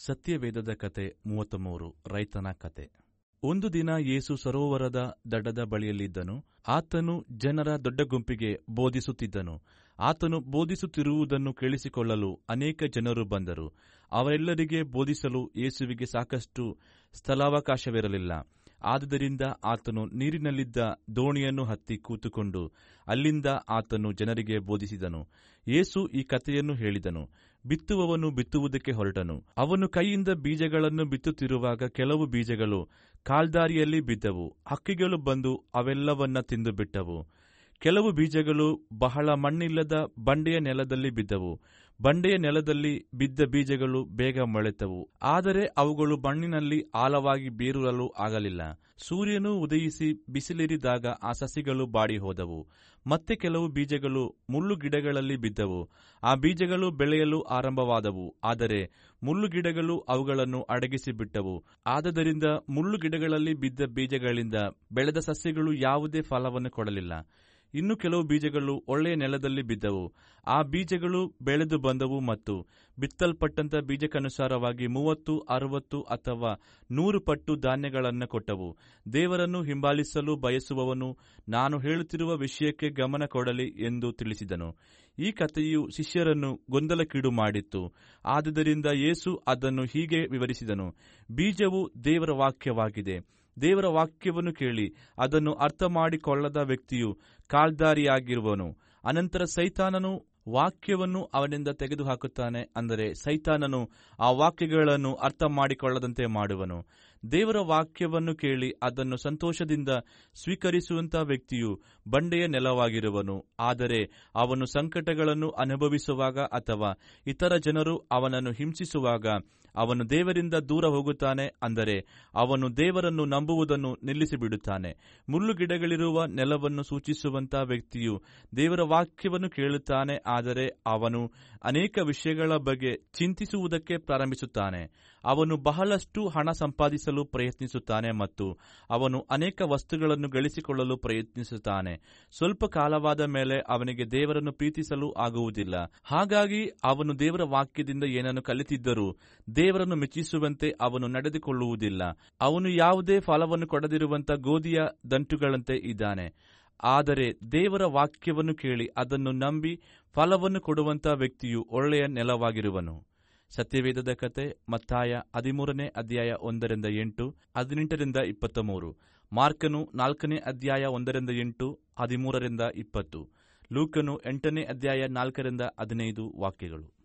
ಸತ್ಯವೇದದ ಕತೆ ಮೂವತ್ತ ಮೂರು ರೈತನ ಕತೆ ಒಂದು ದಿನ ಯೇಸು ಸರೋವರದ ದಡದ ಬಳಿಯಲ್ಲಿದ್ದನು ಆತನು ಜನರ ದೊಡ್ಡ ಗುಂಪಿಗೆ ಬೋಧಿಸುತ್ತಿದ್ದನು ಆತನು ಬೋಧಿಸುತ್ತಿರುವುದನ್ನು ಕೇಳಿಸಿಕೊಳ್ಳಲು ಅನೇಕ ಜನರು ಬಂದರು ಅವರೆಲ್ಲರಿಗೆ ಬೋಧಿಸಲು ಯೇಸುವಿಗೆ ಸಾಕಷ್ಟು ಸ್ಥಳಾವಕಾಶವಿರಲಿಲ್ಲ ಆದುದರಿಂದ ಆತನು ನೀರಿನಲ್ಲಿದ್ದ ದೋಣಿಯನ್ನು ಹತ್ತಿ ಕೂತುಕೊಂಡು ಅಲ್ಲಿಂದ ಆತನು ಜನರಿಗೆ ಬೋಧಿಸಿದನು ಯೇಸು ಈ ಕಥೆಯನ್ನು ಹೇಳಿದನು ಬಿತ್ತುವವನು ಬಿತ್ತುವುದಕ್ಕೆ ಹೊರಟನು ಅವನು ಕೈಯಿಂದ ಬೀಜಗಳನ್ನು ಬಿತ್ತುತ್ತಿರುವಾಗ ಕೆಲವು ಬೀಜಗಳು ಕಾಲ್ದಾರಿಯಲ್ಲಿ ಬಿದ್ದವು ಹಕ್ಕಿಗಳು ಬಂದು ಅವೆಲ್ಲವನ್ನ ತಿಂದು ಬಿಟ್ಟವು ಕೆಲವು ಬೀಜಗಳು ಬಹಳ ಮಣ್ಣಿಲ್ಲದ ಬಂಡೆಯ ನೆಲದಲ್ಲಿ ಬಿದ್ದವು ಬಂಡೆಯ ನೆಲದಲ್ಲಿ ಬಿದ್ದ ಬೀಜಗಳು ಬೇಗ ಮೊಳೆತವು ಆದರೆ ಅವುಗಳು ಮಣ್ಣಿನಲ್ಲಿ ಆಳವಾಗಿ ಬೇರೂರಲು ಆಗಲಿಲ್ಲ ಸೂರ್ಯನು ಉದಯಿಸಿ ಬಿಸಿಲಿರಿದಾಗ ಆ ಸಸಿಗಳು ಬಾಡಿ ಹೋದವು ಮತ್ತೆ ಕೆಲವು ಬೀಜಗಳು ಮುಳ್ಳು ಗಿಡಗಳಲ್ಲಿ ಬಿದ್ದವು ಆ ಬೀಜಗಳು ಬೆಳೆಯಲು ಆರಂಭವಾದವು ಆದರೆ ಮುಳ್ಳು ಗಿಡಗಳು ಅವುಗಳನ್ನು ಅಡಗಿಸಿ ಬಿಟ್ಟವು ಆದದರಿಂದ ಮುಳ್ಳು ಗಿಡಗಳಲ್ಲಿ ಬಿದ್ದ ಬೀಜಗಳಿಂದ ಬೆಳೆದ ಸಸ್ಯಗಳು ಯಾವುದೇ ಫಲವನ್ನು ಕೊಡಲಿಲ್ಲ ಇನ್ನು ಕೆಲವು ಬೀಜಗಳು ಒಳ್ಳೆಯ ನೆಲದಲ್ಲಿ ಬಿದ್ದವು ಆ ಬೀಜಗಳು ಬೆಳೆದು ಬಂದವು ಮತ್ತು ಬಿತ್ತಲ್ಪಟ್ಟಂತ ಬೀಜಕ್ಕನುಸಾರವಾಗಿ ಮೂವತ್ತು ಅರವತ್ತು ಅಥವಾ ನೂರು ಪಟ್ಟು ಧಾನ್ಯಗಳನ್ನು ಕೊಟ್ಟವು ದೇವರನ್ನು ಹಿಂಬಾಲಿಸಲು ಬಯಸುವವನು ನಾನು ಹೇಳುತ್ತಿರುವ ವಿಷಯಕ್ಕೆ ಗಮನ ಕೊಡಲಿ ಎಂದು ತಿಳಿಸಿದನು ಈ ಕಥೆಯು ಶಿಷ್ಯರನ್ನು ಗೊಂದಲಕ್ಕೀಡು ಮಾಡಿತ್ತು ಆದುದರಿಂದ ಯೇಸು ಅದನ್ನು ಹೀಗೆ ವಿವರಿಸಿದನು ಬೀಜವು ದೇವರ ವಾಕ್ಯವಾಗಿದೆ ದೇವರ ವಾಕ್ಯವನ್ನು ಕೇಳಿ ಅದನ್ನು ಅರ್ಥ ಮಾಡಿಕೊಳ್ಳದ ವ್ಯಕ್ತಿಯು ಕಾಲ್ದಾರಿಯಾಗಿರುವನು ಅನಂತರ ಸೈತಾನನು ವಾಕ್ಯವನ್ನು ಅವನಿಂದ ತೆಗೆದುಹಾಕುತ್ತಾನೆ ಅಂದರೆ ಸೈತಾನನು ಆ ವಾಕ್ಯಗಳನ್ನು ಅರ್ಥ ಮಾಡಿಕೊಳ್ಳದಂತೆ ಮಾಡುವನು ದೇವರ ವಾಕ್ಯವನ್ನು ಕೇಳಿ ಅದನ್ನು ಸಂತೋಷದಿಂದ ಸ್ವೀಕರಿಸುವಂತ ವ್ಯಕ್ತಿಯು ಬಂಡೆಯ ನೆಲವಾಗಿರುವನು ಆದರೆ ಅವನು ಸಂಕಟಗಳನ್ನು ಅನುಭವಿಸುವಾಗ ಅಥವಾ ಇತರ ಜನರು ಅವನನ್ನು ಹಿಂಸಿಸುವಾಗ ಅವನು ದೇವರಿಂದ ದೂರ ಹೋಗುತ್ತಾನೆ ಅಂದರೆ ಅವನು ದೇವರನ್ನು ನಂಬುವುದನ್ನು ನಿಲ್ಲಿಸಿಬಿಡುತ್ತಾನೆ ಮುಳ್ಳು ಗಿಡಗಳಿರುವ ನೆಲವನ್ನು ಸೂಚಿಸುವಂತ ವ್ಯಕ್ತಿಯು ದೇವರ ವಾಕ್ಯವನ್ನು ಕೇಳುತ್ತಾನೆ ಆದರೆ ಅವನು ಅನೇಕ ವಿಷಯಗಳ ಬಗ್ಗೆ ಚಿಂತಿಸುವುದಕ್ಕೆ ಪ್ರಾರಂಭಿಸುತ್ತಾನೆ ಅವನು ಬಹಳಷ್ಟು ಹಣ ಸಂಪಾದಿಸಲು ಪ್ರಯತ್ನಿಸುತ್ತಾನೆ ಮತ್ತು ಅವನು ಅನೇಕ ವಸ್ತುಗಳನ್ನು ಗಳಿಸಿಕೊಳ್ಳಲು ಪ್ರಯತ್ನಿಸುತ್ತಾನೆ ಸ್ವಲ್ಪ ಕಾಲವಾದ ಮೇಲೆ ಅವನಿಗೆ ದೇವರನ್ನು ಪ್ರೀತಿಸಲು ಆಗುವುದಿಲ್ಲ ಹಾಗಾಗಿ ಅವನು ದೇವರ ವಾಕ್ಯದಿಂದ ಏನನ್ನು ಕಲಿತಿದ್ದರೂ ದೇವರನ್ನು ಮೆಚ್ಚಿಸುವಂತೆ ಅವನು ನಡೆದುಕೊಳ್ಳುವುದಿಲ್ಲ ಅವನು ಯಾವುದೇ ಫಲವನ್ನು ಕೊಡದಿರುವಂತ ಗೋಧಿಯ ದಂಟುಗಳಂತೆ ಇದ್ದಾನೆ ಆದರೆ ದೇವರ ವಾಕ್ಯವನ್ನು ಕೇಳಿ ಅದನ್ನು ನಂಬಿ ಫಲವನ್ನು ಕೊಡುವಂತ ವ್ಯಕ್ತಿಯು ಒಳ್ಳೆಯ ನೆಲವಾಗಿರುವನು ಸತ್ಯವೇದದ ಕತೆ ಮತ್ತಾಯ ಹದಿಮೂರನೇ ಅಧ್ಯಾಯ ಒಂದರಿಂದ ಎಂಟು ಹದಿನೆಂಟರಿಂದ ಇಪ್ಪತ್ತ ಮೂರು ಮಾರ್ಕನು ನಾಲ್ಕನೇ ಅಧ್ಯಾಯ ಒಂದರಿಂದ ಎಂಟು ಹದಿಮೂರರಿಂದ ಇಪ್ಪತ್ತು ಲೂಕನು ಎಂಟನೇ ಅಧ್ಯಾಯ ನಾಲ್ಕರಿಂದ ಹದಿನೈದು ವಾಕ್ಯಗಳು